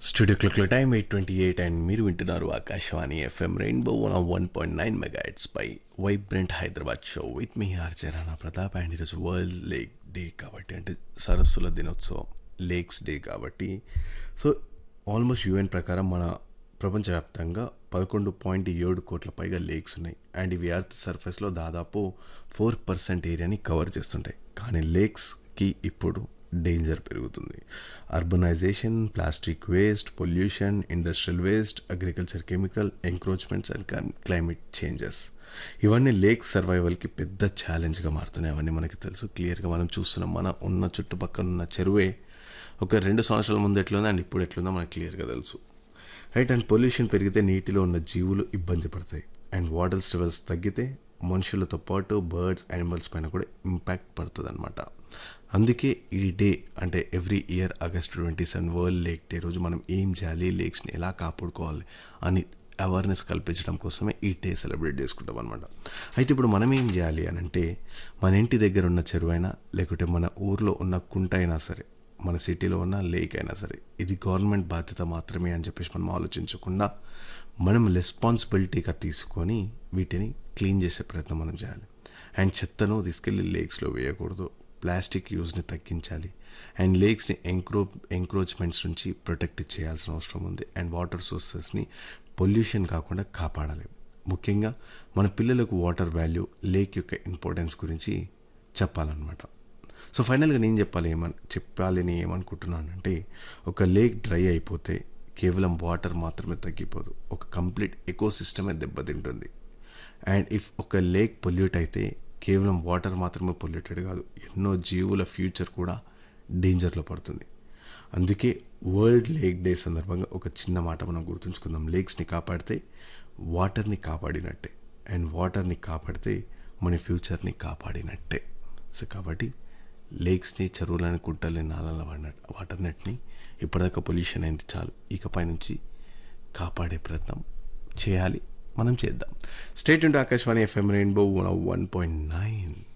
studio క్లిక్ల time eight twenty eight and మీరు వింటున్నారు Akashvani FM rainbow one one point nine megahertz పై vibrant Hyderabad show with మీ RJ Rana Pratap and ఈరోజు వరల్డ్ లేక్ డే కాబట్టి అంటే సరస్సుల దినోత్సవం లేక్స్ డే కాబట్టి సో ఆల్మోస్ట్ యూఎన్ ప్రకారం మన ప్రపంచవ్యాప్తంగా పదకొండు పాయింట్ ఏడు కోట్ల పైగా లేక్స్ ఉన్నాయి అండ్ ఇవి ఎర్త్ సర్ఫేస్లో దాదాపు ఫోర్ పర్సెంట్ ఏరియాని కవర్ చేస్తుంటాయి కానీ లేక్స్కి ఇప్పుడు డేంజర్ పెరుగుతుంది urbanisation plastic waste pollution industrial waste agriculture chemical encroachments and climate changes ఇవన్నీ లేక్ సర్వైవల్కి పెద్ద ఛాలెంజ్గా మారుతున్నాయి అవన్నీ మనకి తెలుసు క్లియర్గా మనం చూస్తున్నాం మన ఉన్న చుట్టుపక్కల ఉన్న చెరువే ఒక రెండు సంవత్సరాల ముందు ఎట్లుందో అండ్ ఇప్పుడు ఎట్లుందో మనకు క్లియర్గా తెలుసు రైట్ అండ్ పొల్యూషన్ పెరిగితే నీటిలో ఉన్న జీవులు ఇబ్బంది పడతాయి అండ్ వాటర్ లెవెల్స్ తగ్గితే మనుషులతో పాటు బర్డ్స్ యానిమల్స్ పైన కూడా ఇంపాక్ట్ పడుతుంది అనమాట అందుకే ఈ డే అంటే every year August twenty seven world lake day రోజు మనం ఏం చేయాలి లేక్స్ని ఎలా కాపాడుకోవాలి అని అవేర్నెస్ కల్పించడం కోసమే ఈ డే సెలబ్రేట్ చేసుకుంటాం అనమాట అయితే ఇప్పుడు మనం ఏం చేయాలి అని అంటే మన ఇంటి దగ్గర ఉన్న చెరువైనా లేకుంటే మన ఊర్లో ఉన్న కుంట అయినా సరే మన సిటీలో ఉన్న లేక్ అయినా సరే ఇది గవర్నమెంట్ బాధ్యత మాత్రమే అని చెప్పేసి మనం ఆలోచించకుండా మనం రెస్పాన్సిబిలిటీగా తీసుకొని వీటిని క్లీన్ చేసే ప్రయత్నం మనం చేయాలి అండ్ చెత్తను తీసుకెళ్ళి లేక్స్లో వేయకూడదు ప్లాస్టిక్ యూజ్ని తగ్గించాలి అండ్ లేక్స్ని ఎంక్రో ఎంక్రోచ్మెంట్స్ నుంచి ప్రొటెక్ట్ చేయాల్సిన అవసరం ఉంది అండ్ వాటర్ సోర్సెస్ని పొల్యూషన్ కాకుండా కాపాడాలి ముఖ్యంగా మన పిల్లలకు వాటర్ వాల్యూ లేక్ యొక్క ఇంపార్టెన్స్ గురించి చెప్పాలన్నమాట సో ఫైనల్గా నేను చెప్పాలి ఏమన్ చెప్పాలని ఏమనుకుంటున్నానంటే ఒక లేక్ డ్రై అయిపోతే కేవలం వాటర్ మాత్రమే తగ్గిపోదు ఒక కంప్లీట్ ఎకో సిస్టమే దెబ్బతింటుంది అండ్ ఇఫ్ ఒక లేక్ పొల్యూట్ అయితే కేవలం వాటర్ మాత్రమే పొల్యూటెడ్ కాదు ఎన్నో జీవుల ఫ్యూచర్ కూడా డేంజర్లో పడుతుంది అందుకే వరల్డ్ లేక్ డే సందర్భంగా ఒక చిన్న మాట మనం గుర్తుంచుకుందాం లేక్స్ని కాపాడితే వాటర్ని కాపాడినట్టే అండ్ వాటర్ని కాపాడితే మన ఫ్యూచర్ని కాపాడినట్టే సో కాబట్టి లేక్స్ని చెరువులని గుట్టల్ని నాలల వాటర్ నెట్ని ఇప్పటిదాకా పొల్యూషన్ అయింది చాలు ఇకపై నుంచి కాపాడే ప్రయత్నం చేయాలి మనం చేద్దాం స్టేట్ ఉంటే Akashvani FM rainbow one point nine